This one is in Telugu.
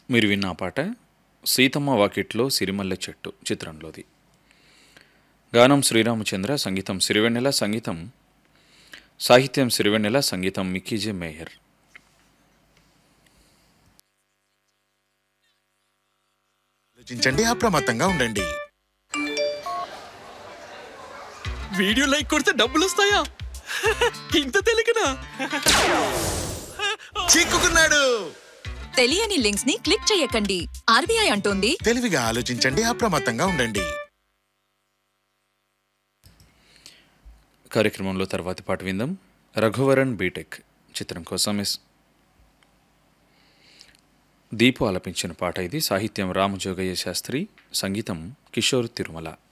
మీరు విన్న ఆ పాట సీతమ్మ వాకిట్లో సిరిమల్లె చెట్టు చిత్రంలోది గానం శ్రీరామచంద్ర సంగీతం సిరివెన్నెల సంగీతం సాహిత్యం సిరివెన్నెల సంగీతం మిక్కీజే మేయర్ ఆలోచించండి అప్రమత్తంగా ఉండండి వీడియో లైక్ కొడితే డబ్బులు వస్తాయా ఇంత తెలియకనా చిక్కుకున్నాడు తెలియని లింక్స్ ని క్లిక్ చేయకండి ఆర్బీఐ అంటోంది తెలివిగా ఆలోచించండి అప్రమత్తంగా ఉండండి కార్యక్రమంలో తర్వాతి పాట విందాం రఘువరన్ బీటెక్ చిత్రం కోసం ఎస్ దీపు ఆలపించిన పాట ఇది సాహిత్యం రామజోగయ్య శాస్త్రి సంగీతం కిషోర్ తిరుమల